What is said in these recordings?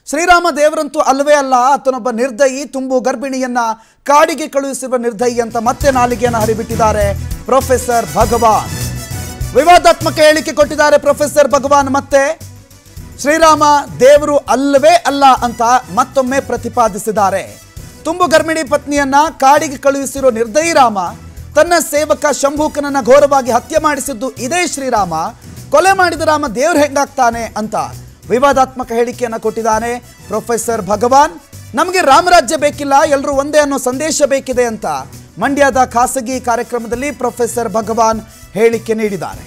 ಶ್ರೀರಾಮ ದೇವರಂತೂ ಅಲ್ವೇ ಅಲ್ಲ ಆತನೊಬ್ಬ ನಿರ್ದಯಿ ತುಂಬು ಗರ್ಭಿಣಿಯನ್ನ ಕಾಡಿಗೆ ಕಳುಹಿಸಿರುವ ನಿರ್ದಯಿ ಅಂತ ಮತ್ತೆ ನಾಲಿಗೆಯನ್ನು ಹರಿಬಿಟ್ಟಿದ್ದಾರೆ ಪ್ರೊಫೆಸರ್ ಭಗವಾನ್ ವಿವಾದಾತ್ಮಕ ಹೇಳಿಕೆ ಕೊಟ್ಟಿದ್ದಾರೆ ಪ್ರೊಫೆಸರ್ ಭಗವಾನ್ ಮತ್ತೆ ಶ್ರೀರಾಮ ದೇವರು ಅಲ್ಲವೇ ಅಲ್ಲ ಅಂತ ಮತ್ತೊಮ್ಮೆ ಪ್ರತಿಪಾದಿಸಿದ್ದಾರೆ ತುಂಬು ಗರ್ಭಿಣಿ ಪತ್ನಿಯನ್ನ ಕಾಡಿಗೆ ಕಳುಹಿಸಿರೋ ನಿರ್ದಯಿ ರಾಮ ತನ್ನ ಸೇವಕ ಶಂಭೂಕನನ್ನ ಘೋರವಾಗಿ ಹತ್ಯೆ ಮಾಡಿಸಿದ್ದು ಇದೇ ಶ್ರೀರಾಮ ಕೊಲೆ ಮಾಡಿದ ರಾಮ ದೇವ್ರು ಹೆಂಗಾಗ್ತಾನೆ ಅಂತ ವಿವಾದಾತ್ಮಕ ಹೇಳಿಕೆಯನ್ನು ಕೊಟ್ಟಿದ್ದಾನೆ ಪ್ರೊಫೆಸರ್ ಭಗವಾನ್ ನಮಗೆ ರಾಮರಾಜ್ಯ ಬೇಕಿಲ್ಲ ಎಲ್ಲರೂ ಒಂದೇ ಅನ್ನೋ ಸಂದೇಶ ಬೇಕಿದೆ ಅಂತ ಮಂಡ್ಯದ ಖಾಸಗಿ ಕಾರ್ಯಕ್ರಮದಲ್ಲಿ ಪ್ರೊಫೆಸರ್ ಭಗವಾನ್ ಹೇಳಿಕೆ ನೀಡಿದ್ದಾರೆ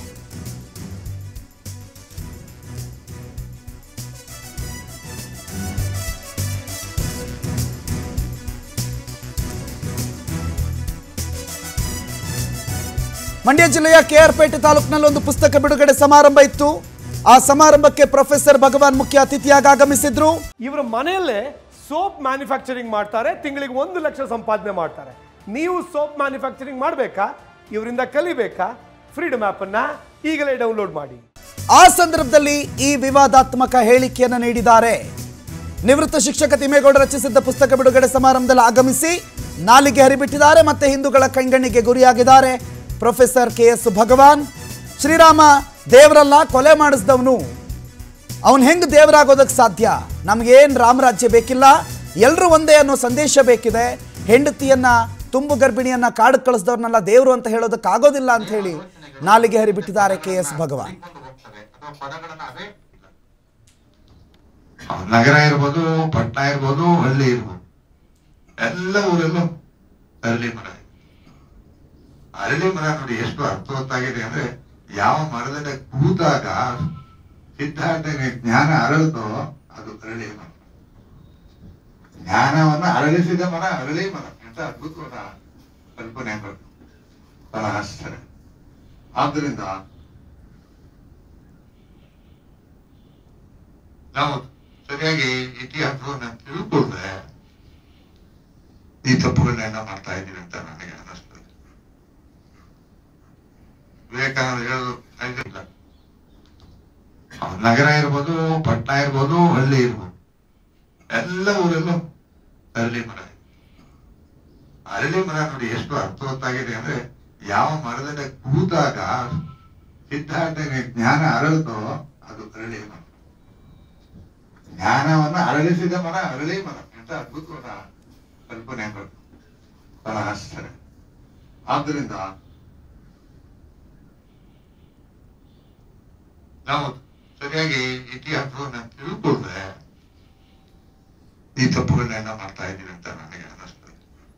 ಮಂಡ್ಯ ಜಿಲ್ಲೆಯ ಕೆಆರ್ಪೇಟೆ ತಾಲೂಕಿನಲ್ಲಿ ಒಂದು ಪುಸ್ತಕ ಬಿಡುಗಡೆ ಸಮಾರಂಭ ಇತ್ತು ಆ ಸಮಾರಂಭಕ್ಕೆ ಪ್ರೊಫೆಸರ್ ಭಗವಾನ್ ಮುಖ್ಯ ಅತಿಥಿಯಾಗಿ ಆಗಮಿಸಿದ್ರು ಇವರ ಮನೆಯಲ್ಲೇ ಸೋಪ್ ಮ್ಯಾನುಫ್ಯಾಕ್ಚರಿಂಗ್ ಮಾಡ್ತಾರೆ ತಿಂಗಳಿಗೆ ಒಂದು ಲಕ್ಷ ಸಂಪಾದನೆ ಮಾಡ್ತಾರೆ ನೀವು ಸೋಪ್ ಮ್ಯಾನುಫ್ಯಾಕ್ಚರಿಂಗ್ ಮಾಡಬೇಕಾ ಇವರಿಂದ ಕಲಿಬೇಕಾ ಫ್ರೀಡಮ್ ಆ್ಯಪನ್ನು ಈಗಲೇ ಡೌನ್ಲೋಡ್ ಮಾಡಿ ಆ ಸಂದರ್ಭದಲ್ಲಿ ಈ ವಿವಾದಾತ್ಮಕ ಹೇಳಿಕೆಯನ್ನು ನೀಡಿದ್ದಾರೆ ನಿವೃತ್ತ ಶಿಕ್ಷಕ ತಿಮ್ಮೇಗೌಡ ರಚಿಸಿದ್ದ ಪುಸ್ತಕ ಬಿಡುಗಡೆ ಸಮಾರಂಭದಲ್ಲಿ ಆಗಮಿಸಿ ನಾಲಿಗೆ ಹರಿಬಿಟ್ಟಿದ್ದಾರೆ ಮತ್ತೆ ಹಿಂದೂಗಳ ಕಣ್ಗಣ್ಣಿಗೆ ಗುರಿಯಾಗಿದ್ದಾರೆ professor K S Bhagwan Shrirama ದೇವರಲ್ಲ ಕೊಲೆ ಮಾಡಿಸಿದವನು ಅವನು ಹೆಂಗ್ ದೇವರಾಗೋದಕ್ಕೆ ಸಾಧ್ಯ ನಮಗೇನ್ ರಾಮರಾಜ್ಯ ಬೇಕಿಲ್ಲ ಎಲ್ಲರೂ ಒಂದೇ ಅನ್ನೋ ಸಂದೇಶ ಬೇಕಿದೆ ಹೆಂಡತಿಯನ್ನ ತುಂಬು ಗರ್ಭಿಣಿಯನ್ನ ಕಾಡು ಕಳಿಸಿದವ್ರನ್ನೆಲ್ಲ ದೇವರು ಅಂತ ಹೇಳೋದಕ್ಕೆ ಆಗೋದಿಲ್ಲ ಅಂತ ಹೇಳಿ ನಾಲಿಗೆ ಹರಿಬಿಟ್ಟಿದ್ದಾರೆ ಕೆ ಎಸ್ ಭಗವಾನ್ ಕೈಕೊಂಡು ಹೋಗ್ತದೆ ಅಥವಾ ಪದಗಳನ್ನ ಅವೇ ಇಲ್ಲ. ಅವ್ರು ನಗರ ಇರ್ಬೋದು ಪಟ್ಟಣ ಇರ್ಬೋದು ಹಳ್ಳಿ ಇರ್ಬೋದು ಎಲ್ಲ ಊರಲ್ಲೂ ಅರಳಿ ಮರ ಇದೆ. ಅರಳಿ ಮರ ನೋಡಿ ಎಷ್ಟು ಅರ್ಥವತ್ತಾಗಿದೆ ಅಂದ್ರೆ ಯಾವ ಮರದಲ್ಲಿ ಕೂತಾಗ ಸಿದ್ಧಾರ್ಥನಿಗೆ ಜ್ಞಾನ ಅರಳಿತೋ ಅದು ಅರಳಿ ಮರ ಜ್ಞಾನವನ್ನ ಅರಳಿಸಿದ ಮರ ಅರಳಿ ಮರ ಎಂತ ಅದ್ಭುತವಾದ ಕಲ್ಪನೆ ಬರ್ತದೆ ಬಹಳ ಆಶ್ಚರ್ಯ ಆದ್ದರಿಂದ ನಾವು ಸರಿಯಾಗಿ ಇತಿಹಾಸವನ್ನ ತಿಳ್ಕೊಂಡ್ರೆ ಈ ತಪ್ಪುಗಳನ್ನೆಲ್ಲ ಮಾಡ್ತಾ ಇದ್ದೀವಿ ಅಂತ ನನಗೆ ಅನ್ನಿಸ್ತದೆ ವಿವೇಕಾನಂದ ಹೇಳೋದು ಇಲ್ಲ ಅವ್ರು ನಗರ ಇರ್ಬೋದು ಪಟ್ಟಣ ಇರ್ಬೋದು ಹಳ್ಳಿ ಇರ್ಬೋದು ಎಲ್ಲ ಊರಲ್ಲೂ ಅರಳಿ ಮರ ಇದೆ. ಅರಳಿ ಮರ ನೋಡಿ ಎಷ್ಟು ಅರ್ಥವತ್ತಾಗಿದೆ ಅಂದ್ರೆ ಯಾವ ಮರದಲ್ಲಿ ಕೂತಾಗ ಸಿದ್ಧಾರ್ಥನಿಗೆ ಜ್ಞಾನ ಅರಳಿತೋ ಅದು ಅರಳಿ ಮರ ಜ್ಞಾನವನ್ನ ಅರಳಿಸಿದ ಮರ ಅರಳಿ ಮರ ಎಂತ ಅದ್ಭುತವಾದ ಕಲ್ಪನೆ ಬರ್ತದೆ ಬಹಳ ಆಶ್ಚರ್ಯ ಆದ್ದರಿಂದ ನಾವು ಸರಿಯಾಗಿ ಇತಿಹಾಸವನ್ನ ತಿಳ್ಕೊಂಡ್ರೆ ಈ ತಪ್ಪುಗಳನ್ನೆಲ್ಲ ಮಾಡ್ತಾ ಇದ್ದೀವಿ ಅಂತ ನನಗೆ ಅನ್ನಿಸ್ತದೆ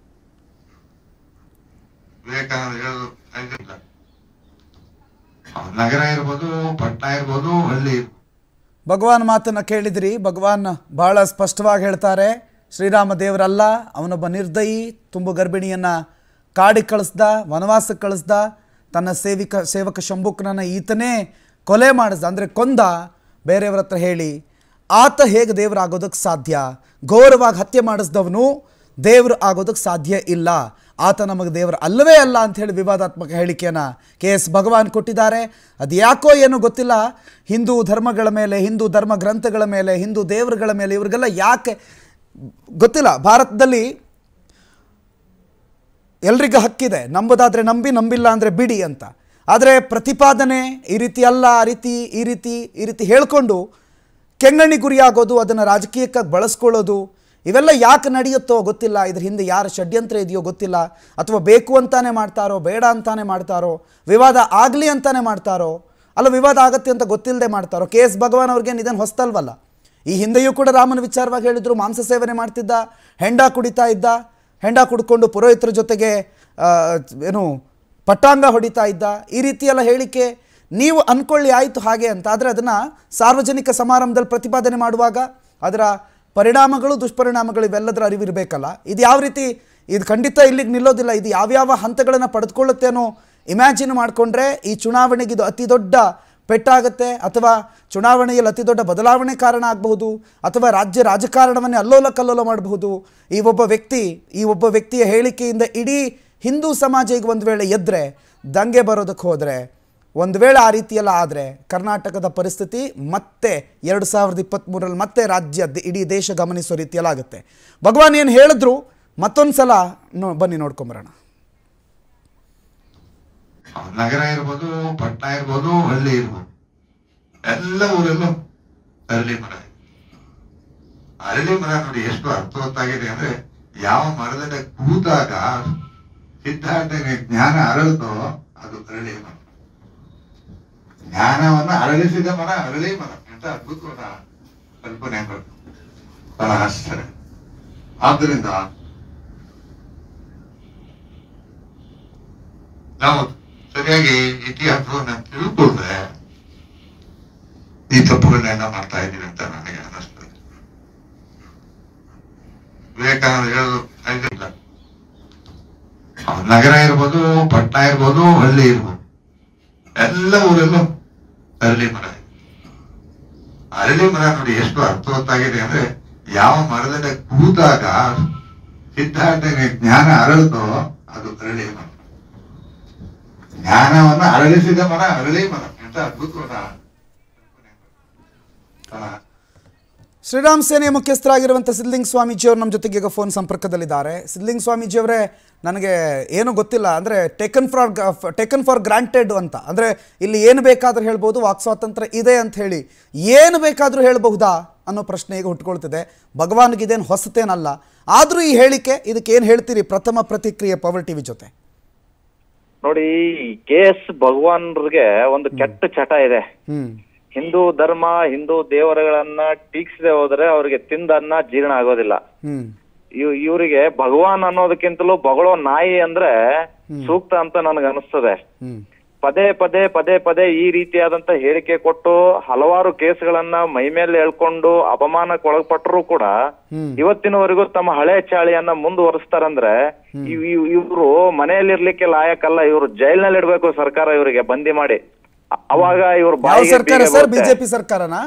ವಿವೇಕಾನಂದ ಹೇಳೋದು ಇಲ್ಲ ಅವ್ರು ನಗರ ಇರ್ಬೋದು ಪಟ್ಟಣ ಇರ್ಬೋದು ಹಳ್ಳಿ ಇರ್ಬೋದು ಭಗವಾನ್ ಮಾತನ್ನು ಕೇಳಿದ್ರಿ ಭಗವಾನ್ ಬಹಳ ಸ್ಪಷ್ಟವಾಗಿ ಹೇಳ್ತಾರೆ ಶ್ರೀರಾಮ ದೇವರಲ್ಲ ಅವನೊಬ್ಬ ನಿರ್ದಯಿ ತುಂಬು ಗರ್ಭಿಣಿಯನ್ನ ಕಾಡಿಗೆ ಕಳಿಸ್ದ ವನವಾಸಕ್ಕೆ ಕಳಿಸ್ದ ತನ್ನ ಸೇವಿಕ ಸೇವಕ ಶಂಭುಕನನ್ನ ಈತನೇ ಕೊಲೆ ಮಾಡಿಸ್ದ ಅಂದರೆ ಕೊಂದ ಬೇರೆಯವ್ರ ಹತ್ರ ಹೇಳಿ ಆತ ಹೇಗೆ ದೇವರಾಗೋದಕ್ಕೆ ಸಾಧ್ಯ ಘೋರವಾಗಿ ಹತ್ಯೆ ಮಾಡಿಸಿದವನು ದೇವರು ಆಗೋದಕ್ಕೆ ಸಾಧ್ಯ ಇಲ್ಲ ಆತ ನಮಗೆ ದೇವರು ಅಲ್ಲವೇ ಅಲ್ಲ ಅಂತ ಹೇಳಿ ವಿವಾದಾತ್ಮಕ ಹೇಳಿಕೆಯನ್ನು ಕೆ ಎಸ್ ಭಗವಾನ್ ಕೊಟ್ಟಿದ್ದಾರೆ ಅದು ಯಾಕೋ ಏನೋ ಗೊತ್ತಿಲ್ಲ ಹಿಂದೂ ಧರ್ಮಗಳ ಮೇಲೆ ಹಿಂದೂ ಧರ್ಮ ಗ್ರಂಥಗಳ ಮೇಲೆ ಹಿಂದೂ ದೇವರುಗಳ ಮೇಲೆ ಇವ್ರಿಗೆಲ್ಲ ಯಾಕೆ ಗೊತ್ತಿಲ್ಲ ಭಾರತದಲ್ಲಿ ಎಲ್ರಿಗೂ ಹಕ್ಕಿದೆ ನಂಬೋದಾದ್ರೆ ನಂಬಿ ನಂಬಿಲ್ಲ ಅಂದರೆ ಬಿಡಿ ಅಂತ ಆದರೆ ಪ್ರತಿಪಾದನೆ ಈ ರೀತಿ ಅಲ್ಲ ಆ ರೀತಿ ಈ ರೀತಿ ಈ ರೀತಿ ಹೇಳ್ಕೊಂಡು ಕೆಂಗಣ್ಣಿ ಗುರಿಯಾಗೋದು ಅದನ್ನು ರಾಜಕೀಯಕ್ಕಾಗಿ ಬಳಸ್ಕೊಳ್ಳೋದು ಇವೆಲ್ಲ ಯಾಕೆ ನಡೆಯುತ್ತೋ ಗೊತ್ತಿಲ್ಲ ಇದ್ರ ಹಿಂದೆ ಯಾರ ಷಡ್ಯಂತ್ರ ಇದೆಯೋ ಗೊತ್ತಿಲ್ಲ ಅಥವಾ ಬೇಕು ಅಂತಾನೆ ಮಾಡ್ತಾರೋ ಬೇಡ ಅಂತಾನೆ ಮಾಡ್ತಾರೋ ವಿವಾದ ಆಗಲಿ ಅಂತಾನೆ ಮಾಡ್ತಾರೋ ಅಲ್ಲ ವಿವಾದ ಆಗತ್ತೆ ಅಂತ ಗೊತ್ತಿಲ್ಲದೆ ಮಾಡ್ತಾರೋ ಕೆ ಎಸ್ ಭಗವಾನ್ ಅವ್ರಿಗೇನು ಇದನ್ನು ಹೊಸ್ತಲ್ವಲ್ಲ ಈ ಹಿಂದೆಯೂ ಕೂಡ ರಾಮನ ವಿಚಾರವಾಗಿ ಹೇಳಿದ್ರು ಮಾಂಸ ಸೇವನೆ ಮಾಡ್ತಿದ್ದ ಹೆಂಡ ಕುಡಿತಾ ಇದ್ದ ಹೆಂಡ ಕುಡ್ಕೊಂಡು ಪುರೋಹಿತರ ಜೊತೆಗೆ ಆ, ಏನು ಪಟ್ಟಾಂಗ ಹೊಡಿತಾ ಇದ್ದ ಈ ರೀತಿಯೆಲ್ಲ ಹೇಳಿಕೆ ನೀವು ಅಂದ್ಕೊಳ್ಳಿ ಆಯಿತು ಹಾಗೆ ಅಂತ ಆದರೆ ಅದನ್ನು ಸಾರ್ವಜನಿಕ ಸಮಾರಂಭದಲ್ಲಿ ಪ್ರತಿಪಾದನೆ ಮಾಡುವಾಗ ಅದರ ಪರಿಣಾಮಗಳು ದುಷ್ಪರಿಣಾಮಗಳು ಇವೆಲ್ಲದರ ಅರಿವಿರಬೇಕಲ್ಲ ಇದು ಯಾವ ರೀತಿ ಇದು ಖಂಡಿತ ಇಲ್ಲಿಗೆ ನಿಲ್ಲೋದಿಲ್ಲ ಇದು ಯಾವ್ಯಾವ ಹಂತಗಳನ್ನು ಪಡೆದುಕೊಳ್ಳುತ್ತೆ ಅನ್ನೋ ಇಮ್ಯಾಜಿನ್ ಮಾಡಿಕೊಂಡ್ರೆ ಈ ಚುನಾವಣೆಗೆ ಇದು ಅತಿ ದೊಡ್ಡ ಪೆಟ್ಟಾಗುತ್ತೆ ಅಥವಾ ಚುನಾವಣೆಯಲ್ಲಿ ಅತಿ ದೊಡ್ಡ ಬದಲಾವಣೆ ಕಾರಣ ಆಗಬಹುದು ಅಥವಾ ರಾಜ್ಯ ರಾಜಕಾರಣವನ್ನೇ ಅಲ್ಲೋಲ ಕಲ್ಲೋಲ ಮಾಡಬಹುದು ಈ ಒಬ್ಬ ವ್ಯಕ್ತಿ ಈ ಒಬ್ಬ ವ್ಯಕ್ತಿಯ ಹೇಳಿಕೆಯಿಂದ ಇಡೀ ಹಿಂದೂ ಸಮಾಜ ಈಗ ಒಂದು ವೇಳೆ ಎದ್ದರೆ ದಂಗೆ ಬರೋದಕ್ಕೆ ಹೋದರೆ ಒಂದು ವೇಳೆ ಆ ರೀತಿಯೆಲ್ಲ ಆದರೆ ಕರ್ನಾಟಕದ ಪರಿಸ್ಥಿತಿ ಮತ್ತೆ ಎರಡು ಸಾವಿರದ ಇಪ್ಪತ್ತ್ಮೂರರಲ್ಲಿ ಮತ್ತೆ ರಾಜ್ಯ ದ- ಇಡೀ ದೇಶ ಗಮನಿಸೋ ರೀತಿಯೆಲ್ಲ ಆಗುತ್ತೆ ಭಗವಾನ್ ಏನು ಹೇಳಿದ್ರು ಮತ್ತೊಂದು ಸಲ ನೋ ಬನ್ನಿ ನೋಡ್ಕೊಂಬರೋಣ ನಗರ ಇರ್ಬೋದು ಪಟ್ಟಣ ಇರ್ಬೋದು ಹಳ್ಳಿ ಇರ್ಬೋದು ಎಲ್ಲ ಊರಲ್ಲೂ ಅರಳಿ ಮರ ಇದೆ. ಅರಳಿ ಮರ ನೋಡಿ ಎಷ್ಟು ಅರ್ಥವತ್ತಾಗಿದೆ ಅಂದ್ರೆ ಯಾವ ಮರದಿಂದ ಕೂತಾಗ ಸಿದ್ಧಾರ್ಥನಿಗೆ ಜ್ಞಾನ ಅರಳಿತೋ ಅದು ಅರಳಿ ಮರ ಜ್ಞಾನವನ್ನ ಅರಳಿಸಿದ ಮರ ಅರಳಿ ಮರ ಎಂತ ಅದ್ಭುತವಾದ ಕಲ್ಪನೆ ಬರ್ತದೆ ಬಹಳ ಆಶ್ಚರ್ಯ ಆದ್ದರಿಂದ ನಾವು ಸರಿಯಾಗಿ ಇತಿಹಾಸವನ್ನ ತಿಳ್ಕೊಂಡ್ರೆ ಈ ತಪ್ಪುಗಳನ್ನೆಲ್ಲ ಮಾಡ್ತಾ ಇದ್ದೀವಿ ಅಂತ ನನಗೆ ಅನ್ನಿಸ್ತದೆ ವಿವೇಕಾನಂದ ಹೇಳೋದು ಇಲ್ಲ ನಗರ ಇರ್ಬೋದು ಪಟ್ಟಣ ಇರ್ಬೋದು ಹಳ್ಳಿ ಇರ್ಬೋದು ಎಲ್ಲ ಊರಲ್ಲೂ ಅರಳಿ ಮರ ಇದೆ. ಅರಳಿ ಮರ ನೋಡಿ ಎಷ್ಟು ಅರ್ಥವತ್ತಾಗಿದೆ ಅಂದ್ರೆ ಯಾವ ಮರದಿಂದ ಕೂತಾಗ ಸಿದ್ಧಾರ್ಥನಿಗೆ ಜ್ಞಾನ ಅರಳಿತೋ ಅದು ಅರಳಿ ಮರ ಜ್ಞಾನವನ್ನ ಅರಳಿಸಿದ ಮರ ಅರಳಿ ಮರ ಎಂತ ಅದ್ಭುತವಾದ ಕಲ್ಪನೆ. ಶ್ರೀರಾಮ್ ಸೇನೆಯ ಮುಖ್ಯಸ್ಥರಾಗಿರುವಂಥ ಸಿದ್ಲಿಂಗ್ ಸ್ವಾಮೀಜಿಯವರು ನಮ್ಮ ಜೊತೆಗೆ ಈಗ ಫೋನ್ ಸಂಪರ್ಕದಲ್ಲಿದ್ದಾರೆ ಸಿದ್ಲಿಂಗ್ ಸ್ವಾಮೀಜಿಯವರೇ ನನಗೆ ಏನು ಗೊತ್ತಿಲ್ಲ ಅಂದರೆ taken for taken for granted ಅಂತ ಅಂದರೆ ಇಲ್ಲಿ ಏನು ಬೇಕಾದರೂ ಹೇಳ್ಬೋದು ವಾಕ್ ಸ್ವಾತಂತ್ರ್ಯ ಇದೆ ಅಂತ ಹೇಳಿ ಏನು ಬೇಕಾದರೂ ಹೇಳಬಹುದಾ ಅನ್ನೋ ಪ್ರಶ್ನೆ ಈಗ ಹುಟ್ಕೊಳ್ತಿದೆ ಭಗವಾನ್ಗೆ ಇದೇನು ಹೊಸತೇನಲ್ಲ ಆದರೂ ಈ ಹೇಳಿಕೆ ಇದಕ್ಕೆ ಏನು ಹೇಳ್ತೀರಿ ಪ್ರಥಮ ಪ್ರತಿಕ್ರಿಯೆ ಪವರ್ ಟಿವಿ ಜೊತೆ ನೋಡಿ ಕೆ ಎಸ್ ಭಗವಾನ್ರಿಗೆ ಒಂದು ಕೆಟ್ಟ ಚಟ ಇದೆ ಹ್ಞೂ ಹಿಂದೂ ಧರ್ಮ ಹಿಂದೂ ದೇವರುಗಳನ್ನ ಟೀಕಿಸದೆ ಹೋದ್ರೆ ಅವ್ರಿಗೆ ತಿಂದನ್ನ ಜೀರ್ಣ ಆಗೋದಿಲ್ಲ ಹ್ಞೂ ಇವ್ ಇವರಿಗೆ ಭಗವಾನ್ ಅನ್ನೋದಕ್ಕಿಂತಲೂ ಬಗಳೋ ನಾಯಿ ಅಂದ್ರೆ ಸೂಕ್ತ ಅಂತ ನನಗೆ ಅನಿಸ್ತದೆ ಹ್ಞೂ ಪದೇ ಪದೇ ಪದೇ ಪದೇ ಈ ರೀತಿಯಾದಂತ ಹೇಳಿಕೆ ಕೊಟ್ಟು ಹಲವಾರು ಕೇಸ್ಗಳನ್ನ ಮೈ ಮೇಲೆ ಹೇಳ್ಕೊಂಡು ಅಪಮಾನಕ್ಕೆ ಒಳಪಟ್ಟರು ಕೂಡ ಹ್ಮ್. ಇವತ್ತಿನವರೆಗೂ ತಮ್ಮ ಹಳೆ ಚಾಳಿಯನ್ನ ಮುಂದುವರಿಸ್ತಾರಂದ್ರೆ ಇವರು ಮನೆಯಲ್ಲಿರ್ಲಿಕ್ಕೆ ಲಾಯಕಲ್ಲ ಇವರು ಜೈಲ್ನಲ್ಲಿ ಇಡ್ಬೇಕು ಸರ್ಕಾರ ಇವರಿಗೆ ಬಂದಿ ಮಾಡಿ ಅ- ಅವಾಗ ಇವ್ರ ಯಾವ ಬಾಯಿಗೆ ಸರ್ಕಾರ ಬೀಗ ಸರ್ ಬರುತ್ತೆ. ಬಿಜೆಪಿ ಸರ್ಕಾರನಾ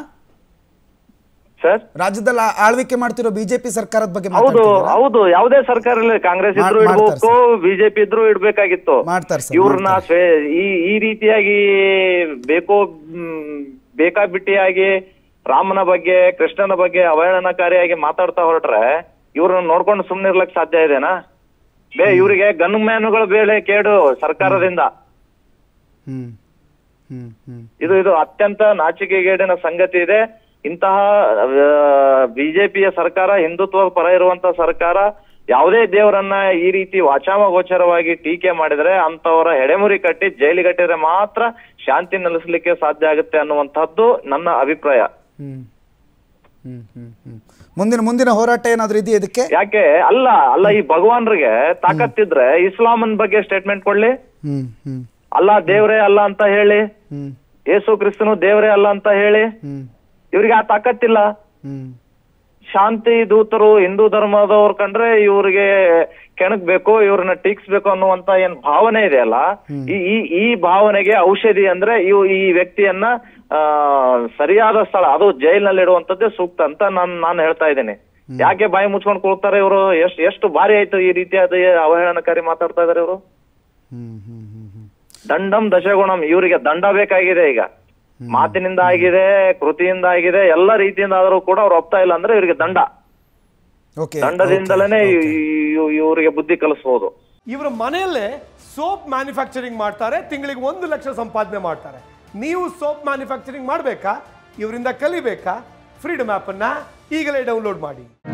ಸರ್ ರಾಜ್ಯದಲ್ಲಿ ಆ- ಆಳ್ವಿಕೆ ಮಾಡ್ತಿರೋ ಬಿಜೆಪಿ ಸರ್ಕಾರದ ಬಗ್ಗೆ ಹೌದು ಮಾತಾಡ್ತಿದ್ದೀರಾ? ಹೌದು ಯಾವುದೇ ಸರ್ಕಾರ ಇಲ್ಲ ಕಾಂಗ್ರೆಸ್ ಇದ್ರು ಮಾಡ್- ಮಾಡ್ತಾರೆ ಇಡ್ಬೇಕು ಬಿಜೆಪಿ ಇದ್ರು ಇಡ್ಬೇಕಾಗಿತ್ತು ಮಾಡ್ತಾರೆ ಸರ್, ಇವ್ರನ್ನ ಮಾಡ್ತಾರೆ. ಸ್ವೇ- ಈ ಈ ರೀತಿಯಾಗಿ ಬೇಕೋ ಮ್, ಬೇಕಾಬಿಟ್ಟಿಯಾಗಿ ರಾಮನ ಬಗ್ಗೆ ಕೃಷ್ಣನ ಬಗ್ಗೆ ಅವಹೇಳನಕಾರಿಯಾಗಿ ಮಾತಾಡ್ತಾ ಹೊರಟ್ರೆ ಇವ್ರನ್ನ ನೋಡ್ಕೊಂಡು ಸುಮ್ನೆ ಇರ್ಲಕ್ ಸಾಧ್ಯ ಇದೆನಾ ಬೇ ಇವರಿಗೆ ಗನ್ ಮ್ಯಾನುಗಳ ಬೇಳೆ ಕೇಡು ಸರ್ಕಾರದಿಂದ ಹ್ಮ್ ಹ್ಮ್ ಹ್ಮ್ ಇದು ಇದು ಅತ್ಯಂತ ನಾಚಿಕೆಗೇಡಿನ ಸಂಗತಿ ಇದೆ ಇಂತಹ ಬಿಜೆಪಿಯ ಸರ್ಕಾರ ಹಿಂದುತ್ವದ ಪರ ಇರುವಂತ ಸರ್ಕಾರ ಯಾವುದೇ ದೇವರನ್ನ ಈ ರೀತಿ ವಾಚಾಮಗೋಚರವಾಗಿ ಟೀಕೆ ಮಾಡಿದ್ರೆ ಅಂತವರ ಹೆಡೆಮುರಿ ಕಟ್ಟಿ ಜೈಲಿಗಟ್ಟಿದ್ರೆ ಮಾತ್ರ ಶಾಂತಿ ನೆಲೆಸಲಿಕ್ಕೆ ಸಾಧ್ಯ ಆಗುತ್ತೆ ಅನ್ನುವಂತಹದ್ದು ನನ್ನ ಅಭಿಪ್ರಾಯ ಹ್ಮ್ ಹ್ಮ್ ಹ್ಮ್ ಹ್ಮ್ ಮುಂದಿನ ಮುಂದಿನ ಹೋರಾಟ ಏನಾದ್ರೂ ಇದೆಯಾ ಇದಕ್ಕೆ ಯಾಕೆ ಅಲ್ಲ ಅಲ್ಲ ಈ ಭಗವಾನ್ರಿಗೆ ತಾಕತ್ತಿದ್ರೆ ಇಸ್ಲಾಮನ್ ಬಗ್ಗೆ ಸ್ಟೇಟ್ಮೆಂಟ್ ಕೊಡ್ಲಿ ಹ್ಮ್ ಹ್ಮ್ ಅಲ್ಲ ದೇವ್ರೇ ಅಲ್ಲ ಅಂತ ಹೇಳಿ ಹ್ಮ್ ಯೇಸು ಕ್ರಿಸ್ತನು ದೇವ್ರೇ ಅಲ್ಲ ಅಂತ ಹೇಳಿ ಹ್ಮ್ ಇವ್ರಿಗೆ ಆ ತಾಕತ್ತಿಲ್ಲ ಹ್ಮ್ ಶಾಂತಿ ದೂತರು ಹಿಂದೂ ಧರ್ಮದವ್ರು ಕಂಡ್ರೆ ಇವ್ರಿಗೆ ಕೆಣಕ್ಬೇಕು ಇವ್ರನ್ನ ಟೀಕ್ಸ್ಬೇಕು ಅನ್ನುವಂತ ಏನ್ ಭಾವನೆ ಇದೆಯಲ್ಲ ಈ ಈ ಈ ಭಾವನೆಗೆ ಔಷಧಿ ಅಂದ್ರೆ ಇವು ಈ ವ್ಯಕ್ತಿಯನ್ನ ಆ ಸರಿಯಾದ ಸ್ಥಳ ಅದು ಜೈಲ್ನಲ್ಲಿ ಇಡುವಂತದ್ದೇ ಸೂಕ್ತ ಅಂತ ನಾನ್ ನಾನು ಹೇಳ್ತಾ ಇದ್ದೀನಿ ಯಾಕೆ ಬಾಯಿ ಮುಚ್ಕೊಂಡು ಕೂಳ್ತಾರೆ ಇವರು ಎಷ್ಟು ಎಷ್ಟು ಬಾರಿ ಆಯ್ತು ಈ ರೀತಿಯಾದ ಅವಹೇಳನಕಾರಿ ಮಾತಾಡ್ತಾ ಇದಾರೆ ಇವರು ಹ್ಮ್ ಹ್ಮ್ ಹ್ಮ್ ಹ್ಮ್ ದಂಡಂ ದಶಗುಣಂ ಇವರಿಗೆ ದಂಡ ಬೇಕಾಗಿದೆ ಈಗ ಮಾತಿನಿಂದ ಆಗಿದೆ ಕೃತಿಯಿಂದ ಆಗಿದೆ ಎಲ್ಲ ರೀತಿಯಿಂದ ಆದರೂ ಕೂಡ ಅವ್ರು ಒಪ್ತಾ ಇಲ್ಲ ಅಂದ್ರೆ ಇವರಿಗೆ ದಂಡ ಓಕೆ ದಂಡದಿಂದಲೇ ಇವರಿಗೆ ಬುದ್ಧಿ ಕಲಿಸ್ಬೋದು ಇವರ ಮನೆಯಲ್ಲೇ ಸೋಪ್ ಮ್ಯಾನುಫ್ಯಾಕ್ಚರಿಂಗ್ ಮಾಡ್ತಾರೆ ತಿಂಗಳಿಗೆ ಒಂದು ಲಕ್ಷ ಸಂಪಾದನೆ ಮಾಡ್ತಾರೆ ನೀವು ಸೋಪ್ ಮ್ಯಾನುಫ್ಯಾಕ್ಚರಿಂಗ್ ಮಾಡಬೇಕಾ ಇವರಿಂದ ಕಲಿಬೇಕಾ ಫ್ರೀಡಮ್ ಆ್ಯಪನ್ನು ಈಗಲೇ ಡೌನ್ಲೋಡ್ ಮಾಡಿ